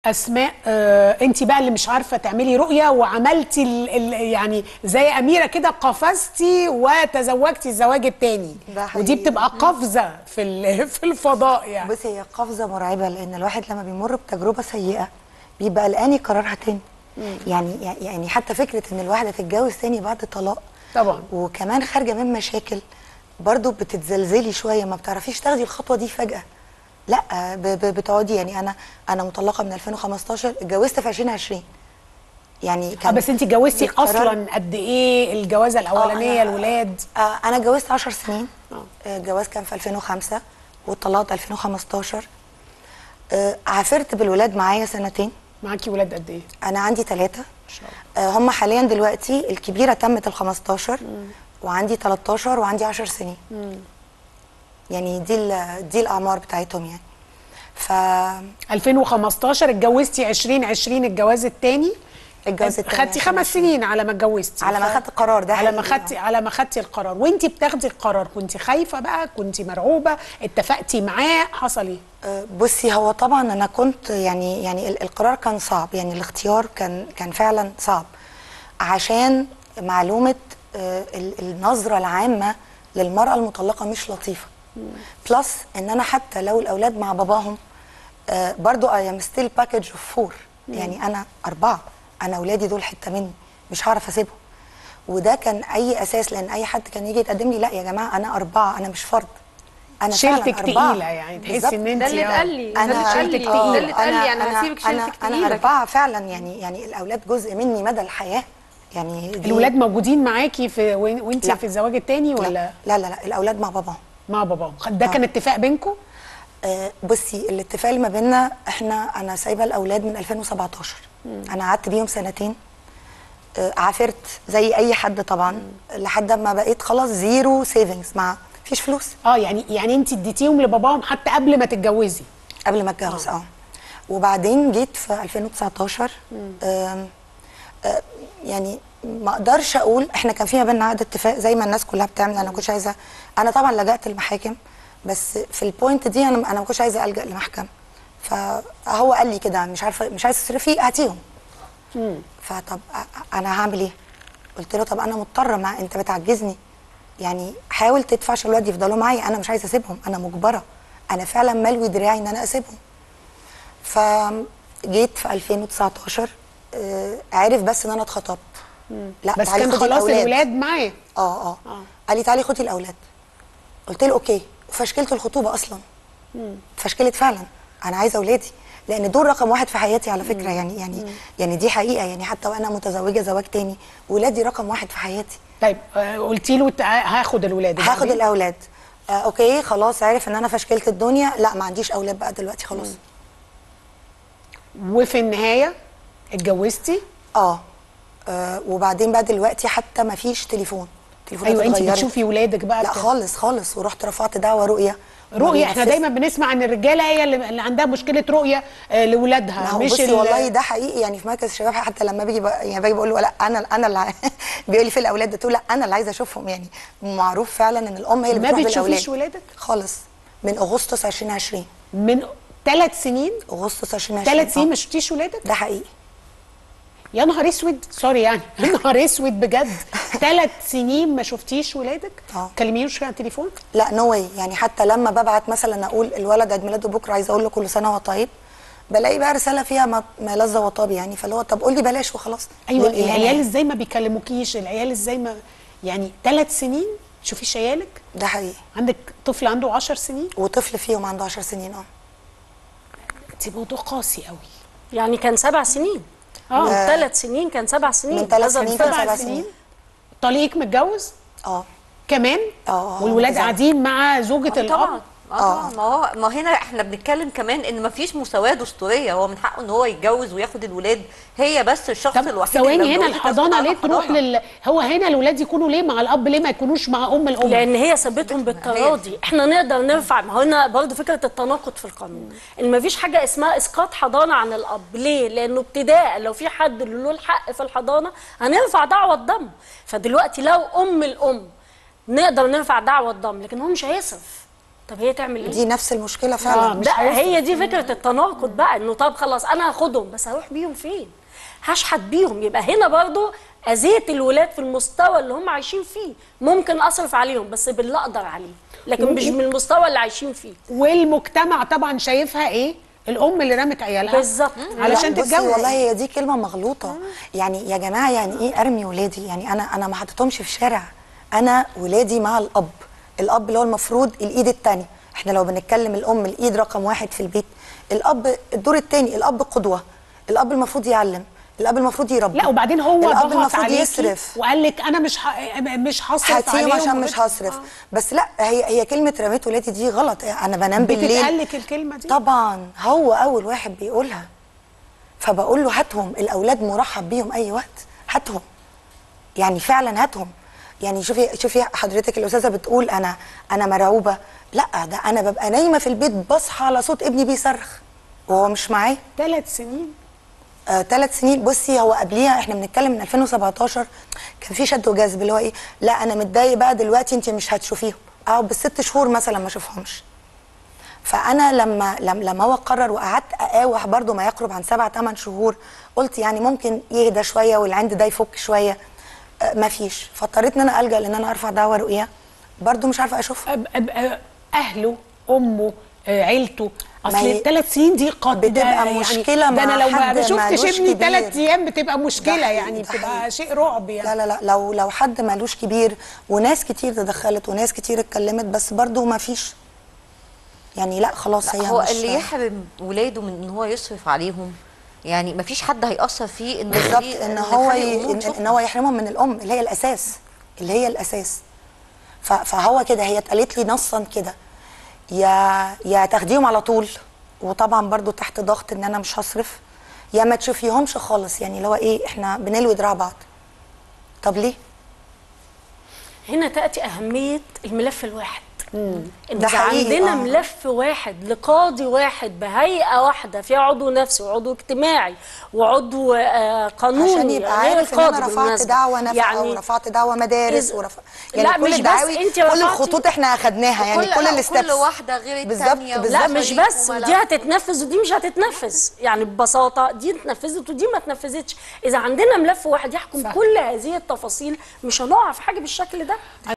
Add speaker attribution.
Speaker 1: اسماء آه انت بقى اللي مش عارفه تعملي رؤيه وعملتي ال ال يعني زي اميره كده قفزتي وتزوجتي الزواج التاني
Speaker 2: ده حقيقي.
Speaker 1: ودي بتبقى قفزه في ال- في الفضاء يعني
Speaker 2: بصي هي قفزه مرعبه لان الواحد لما بيمر بتجربه سيئه بيبقى قلقان يكررها تاني يعني يعني حتى فكره ان الواحده تتجوز تاني بعد طلاق
Speaker 1: طبعا
Speaker 2: وكمان خارجه من مشاكل برضو بتتزلزلي شويه ما بتعرفيش تاخدي الخطوه دي فجاه لا ب- ب- بتقعدي يعني انا انا مطلقه من 2015 اتجوزت في 2020 يعني
Speaker 1: آه
Speaker 2: كان
Speaker 1: بس انت اتجوزتي
Speaker 2: القرار-
Speaker 1: اصلا قد ايه الجوازه الاولانيه
Speaker 2: أنا-
Speaker 1: الولاد
Speaker 2: آه انا اتجوزت 10 سنين
Speaker 1: آه.
Speaker 2: آه، الجواز كان في 2005 واتطلقت 2015 آه عافرت بالولاد معايا سنتين
Speaker 1: معاكي ولاد قد ايه
Speaker 2: انا عندي ثلاثه
Speaker 1: ما شاء الله
Speaker 2: آه هم حاليا دلوقتي الكبيره تمت ال 15 وعندي 13 وعندي 10 سنين يعني دي ال- دي الاعمار بتاعتهم يعني ف
Speaker 1: 2015 اتجوزتي 2020 الجواز الثاني
Speaker 2: الجواز التاني
Speaker 1: خدتي خمس سنين على ما اتجوزتي
Speaker 2: على ما
Speaker 1: ف-
Speaker 2: خدت القرار ده
Speaker 1: على ما
Speaker 2: حقيقي.
Speaker 1: خدتي على ما خدتي القرار وانت بتاخدي القرار كنت خايفه بقى كنت مرعوبه اتفقتي معاه حصل ايه
Speaker 2: آه، بصي هو طبعا انا كنت يعني يعني ال- القرار كان صعب يعني الاختيار كان كان فعلا صعب عشان معلومه آه، ال- النظره العامه للمراه المطلقه مش لطيفه بلس ان انا حتى لو الاولاد مع باباهم آه، برضو اي ام ستيل باكج اوف فور يعني انا اربعه انا اولادي دول حته مني مش هعرف اسيبهم وده كان اي اساس لان اي حد كان يجي يتقدم لي لا يا جماعه انا اربعه انا مش فرد انا
Speaker 1: شيلتك
Speaker 2: فعلا أربعة.
Speaker 1: تقيله يعني
Speaker 2: بالظبط.
Speaker 1: تحسي ان انت
Speaker 3: ده اللي
Speaker 1: آه.
Speaker 3: اتقال لي ده
Speaker 2: انا
Speaker 3: اللي اتقال لي
Speaker 1: شيلتك
Speaker 3: ده اللي
Speaker 1: تقيلة.
Speaker 3: اتقال لي انا هسيبك
Speaker 2: انا
Speaker 3: شيلتك
Speaker 2: انا
Speaker 3: تقيله
Speaker 2: اربعه فعلا يعني يعني الاولاد جزء مني مدى الحياه يعني دي-
Speaker 1: الولاد موجودين معاكي في وانت
Speaker 2: لا.
Speaker 1: في الزواج الثاني ولا
Speaker 2: لا لا لا, لا الاولاد مع باباهم
Speaker 1: مع باباهم ده كان اتفاق بينكم
Speaker 2: آه بصي الاتفاق اللي ما بيننا احنا انا سايبه الاولاد من 2017 انا قعدت بيهم سنتين آه عافرت زي اي حد طبعا لحد ما بقيت خلاص زيرو سيفنجز مع مفيش فلوس
Speaker 1: اه يعني يعني انت اديتيهم لباباهم حتى قبل ما تتجوزي
Speaker 2: قبل ما اتجوز اه وبعدين جيت في 2019 آم، آه، يعني ما اقدرش اقول احنا كان في ما بيننا عقد اتفاق زي ما الناس كلها بتعمل انا ما كنتش عايزه انا طبعا لجأت المحاكم بس في البوينت دي انا انا ما كنتش عايزه الجا لمحكمه فهو قال لي كده مش عارفه مش عايزه تصرفي هاتيهم فطب أ- انا هعمل ايه قلت له طب انا مضطره مع انت بتعجزني يعني حاول تدفع عشان الولاد يفضلوا معايا انا مش عايزه اسيبهم انا مجبره انا فعلا ملوي دراعي ان انا اسيبهم فجيت في 2019 آه، عرف بس ان انا اتخطبت لا
Speaker 1: بس
Speaker 2: تعالي
Speaker 1: كان
Speaker 2: خدي
Speaker 1: خلاص الولاد معاه
Speaker 2: اه اه قال لي تعالي خدي الاولاد قلت له اوكي وفشكلت الخطوبه اصلا فشكلت فعلا انا عايزه اولادي لان دول رقم واحد في حياتي على فكره يعني يعني يعني دي حقيقه يعني حتى وانا متزوجه زواج تاني ولادي رقم واحد في حياتي
Speaker 1: طيب آه، قلتي له تع- هاخد الولاد
Speaker 2: هاخد
Speaker 1: وبعدين؟
Speaker 2: الاولاد آه اوكي خلاص عرف ان انا فشكلت الدنيا لا ما عنديش اولاد بقى دلوقتي خلاص
Speaker 1: وفي النهايه اتجوزتي
Speaker 2: اه آه، وبعدين بقى دلوقتي حتى ما فيش تليفون تليفونات
Speaker 1: ايوه انت
Speaker 2: اتغيرت.
Speaker 1: بتشوفي ولادك بقى
Speaker 2: لا
Speaker 1: بت-
Speaker 2: خالص خالص ورحت رفعت دعوه رؤيه
Speaker 1: رؤيه احنا
Speaker 2: بينفذ-
Speaker 1: دايما بنسمع ان الرجاله هي اللي اللي عندها مشكله رؤيه آه،
Speaker 2: ما
Speaker 1: لاولادها
Speaker 2: هو
Speaker 1: مش
Speaker 2: بصي
Speaker 1: ال-
Speaker 2: والله ده حقيقي يعني في مركز الشباب حتى لما باجي بق- يعني باجي بقول له لا انا انا اللي ع- بيقول لي في الاولاد ده تقول لا انا اللي عايزه اشوفهم يعني معروف فعلا ان الام هي اللي
Speaker 1: ما
Speaker 2: بتروح
Speaker 1: بتشوفيش
Speaker 2: بالاولاد
Speaker 1: ولادك
Speaker 2: خالص من اغسطس 2020
Speaker 1: من ثلاث سنين
Speaker 2: اغسطس 2020
Speaker 1: ثلاث سنين
Speaker 2: آه.
Speaker 1: ما شفتيش ولادك
Speaker 2: ده حقيقي
Speaker 1: يا نهار اسود سوري يعني يا نهار اسود بجد ثلاث سنين ما شفتيش ولادك
Speaker 2: آه.
Speaker 1: كلميوش على التليفون
Speaker 2: لا نو واي يعني حتى لما ببعت مثلا اقول الولد عيد ميلاده بكره عايزه اقول له كل سنه وهو طيب بلاقي بقى رساله فيها ما ما لذ وطاب يعني فاللي هو طب قول لي بلاش وخلاص
Speaker 1: ايوه
Speaker 2: ليه يعني؟
Speaker 1: العيال ازاي ما بيكلموكيش العيال ازاي ما يعني ثلاث سنين تشوفيش عيالك
Speaker 2: ده حقيقي
Speaker 1: عندك طفل عنده 10 سنين
Speaker 2: وطفل فيهم عنده 10 سنين اه
Speaker 1: دي موضوع قاسي قوي
Speaker 3: يعني كان سبع سنين
Speaker 1: آه.
Speaker 3: من ثلاث سنين كان سبع سنين
Speaker 2: من ثلاث
Speaker 3: هذا
Speaker 2: سنين
Speaker 3: الفرق.
Speaker 2: كان
Speaker 1: سبع
Speaker 2: سبع
Speaker 1: سنين
Speaker 2: سنين
Speaker 1: طليقك متجوز
Speaker 2: اه
Speaker 1: كمان
Speaker 2: آه،
Speaker 1: والولاد
Speaker 2: متزوج.
Speaker 1: قاعدين مع زوجة
Speaker 4: آه
Speaker 1: الاب
Speaker 4: طبعا اه طبعا ما هو ما هنا احنا بنتكلم كمان ان ما فيش مساواه دستوريه هو من حقه ان هو يتجوز وياخد الولاد هي بس الشخص
Speaker 1: طب
Speaker 4: الوحيد اللي
Speaker 1: ثواني
Speaker 4: لو
Speaker 1: هنا
Speaker 4: اتجوزت
Speaker 1: الحضانه
Speaker 4: هتاخد
Speaker 1: ليه
Speaker 4: على
Speaker 1: تروح
Speaker 4: حضانة.
Speaker 1: لل هو هنا الولاد يكونوا ليه مع الاب ليه ما يكونوش مع ام الام
Speaker 3: لان هي سابتهم بالتراضي احنا نقدر نرفع ما هو هنا برضه فكره التناقض في القانون ان ما فيش حاجه اسمها اسقاط حضانه عن الاب ليه لانه ابتداء لو في حد اللي له الحق في الحضانه هنرفع دعوه ضم فدلوقتي لو ام الام نقدر نرفع دعوه ضم لكن هو مش هيصرف طب هي تعمل ايه
Speaker 2: دي نفس المشكله
Speaker 1: آه،
Speaker 2: فعلا
Speaker 1: مش
Speaker 3: ده
Speaker 1: هينفع.
Speaker 3: هي دي فكره التناقض بقى انه طب خلاص انا هاخدهم بس هروح بيهم فين هشحت بيهم يبقى هنا برضو اذيت الولاد في المستوى اللي هم عايشين فيه ممكن اصرف عليهم بس باللي اقدر عليه لكن مش من المستوى اللي عايشين فيه
Speaker 1: والمجتمع طبعا شايفها ايه الام اللي رمت عيالها
Speaker 3: بالظبط.
Speaker 1: علشان
Speaker 2: لا، بصي
Speaker 1: تتجوز
Speaker 2: والله هي دي كلمه مغلوطه يعني يا جماعه يعني ايه ارمي ولادي يعني انا انا ما حطيتهمش في شارع انا ولادي مع الاب الاب اللي هو المفروض الايد التانية احنا لو بنتكلم الام الايد رقم واحد في البيت الاب الدور التاني الاب قدوه الاب المفروض يعلم الاب المفروض يربي
Speaker 1: لا وبعدين هو
Speaker 2: الاب
Speaker 1: ضغط
Speaker 2: المفروض
Speaker 1: عليكي
Speaker 2: يصرف
Speaker 1: وقال لك انا مش ح... مش هصرف
Speaker 2: هاتيهم
Speaker 1: عليهم
Speaker 2: عشان
Speaker 1: وبت-
Speaker 2: مش هصرف بس لا هي هي كلمه رميت ولادي دي غلط انا بنام بالليل
Speaker 1: بتتقال لك الكلمه دي
Speaker 2: طبعا هو اول واحد بيقولها فبقول له هاتهم الاولاد مرحب بيهم اي وقت هاتهم يعني فعلا هاتهم يعني شوفي شوفي حضرتك الاستاذه بتقول انا انا مرعوبه لا ده انا ببقى نايمه في البيت بصحى على صوت ابني بيصرخ وهو مش معايا
Speaker 1: ثلاث سنين
Speaker 2: آه، ثلاث سنين بصي هو قبليها احنا بنتكلم من 2017 كان في شد وجذب اللي هو ايه لا انا متضايق بقى دلوقتي انت مش هتشوفيهم او بالست شهور مثلا ما اشوفهمش فانا لما لما لما هو قرر وقعدت اقاوح برده ما يقرب عن سبع ثمان شهور قلت يعني ممكن يهدى شويه والعند ده يفك شويه آه، ما فيش فاضطريت ان انا الجا لان انا ارفع دعوه رؤيه برده مش عارفه اشوفها
Speaker 1: أب أب أب اهله امه آه، عيلته اصل
Speaker 2: ما هي-
Speaker 1: الثلاث سنين دي قد
Speaker 2: بتبقى
Speaker 1: ده يعني
Speaker 2: مشكلة
Speaker 1: ده انا
Speaker 2: مع
Speaker 1: لو ما
Speaker 2: حد
Speaker 1: شفتش
Speaker 2: مالوش
Speaker 1: ابني
Speaker 2: كبير.
Speaker 1: ثلاث ايام بتبقى
Speaker 2: ده
Speaker 1: مشكله
Speaker 2: حقيقي،
Speaker 1: يعني
Speaker 2: ده
Speaker 1: بتبقى
Speaker 2: حقيقي.
Speaker 1: شيء رعب يعني
Speaker 2: لا لا لا لو لو حد مالوش كبير وناس كتير تدخلت وناس كتير اتكلمت بس برضو ما فيش يعني لا خلاص هي
Speaker 4: هو
Speaker 2: مش
Speaker 4: اللي يحرم ولاده من ان هو يصرف عليهم يعني مفيش حد هيأثر فيه ان
Speaker 2: بالظبط
Speaker 4: في-
Speaker 2: ان هو
Speaker 4: خلي
Speaker 2: ي...
Speaker 4: الأمور
Speaker 2: إن,
Speaker 4: تشوفنا.
Speaker 2: ان هو يحرمهم من الام اللي هي الاساس اللي هي الاساس ف... فهو كده هي اتقالت لي نصا كده يا يا تاخديهم على طول وطبعا برضو تحت ضغط ان انا مش هصرف يا ما تشوفيهمش خالص يعني اللي هو ايه احنا بنلوي دراع بعض طب ليه
Speaker 3: هنا تاتي اهميه الملف الواحد ان
Speaker 2: ده
Speaker 3: إذا
Speaker 2: حقيقي،
Speaker 3: عندنا
Speaker 2: آه.
Speaker 3: ملف واحد لقاضي واحد بهيئه واحده فيها عضو نفسي وعضو اجتماعي وعضو آه قانوني
Speaker 2: عشان يبقى
Speaker 3: غير
Speaker 2: عارف ان انا
Speaker 3: القاضي
Speaker 2: رفعت
Speaker 3: بالمناسبة.
Speaker 2: دعوه نفقه
Speaker 3: يعني
Speaker 2: ورفعت دعوه مدارس
Speaker 3: إذا-
Speaker 2: ورفع
Speaker 3: لا،
Speaker 2: كل
Speaker 3: مش بس
Speaker 2: الدعاوي
Speaker 3: أنت
Speaker 2: كل
Speaker 3: رفعتي-
Speaker 2: الخطوط احنا اخدناها يعني
Speaker 4: كل-
Speaker 2: كل
Speaker 4: لا،
Speaker 2: الستبس
Speaker 4: كل واحدة غير
Speaker 2: بالظبط
Speaker 4: التانية
Speaker 2: بالظبط
Speaker 3: لا
Speaker 4: بالظبط.
Speaker 3: مش
Speaker 4: شريك
Speaker 3: بس
Speaker 4: وملف.
Speaker 3: ودي هتتنفذ ودي مش هتتنفذ يعني ببساطه دي اتنفذت ودي ما اتنفذتش اذا عندنا ملف واحد يحكم
Speaker 1: صح.
Speaker 3: كل هذه التفاصيل مش هنقع في حاجه بالشكل ده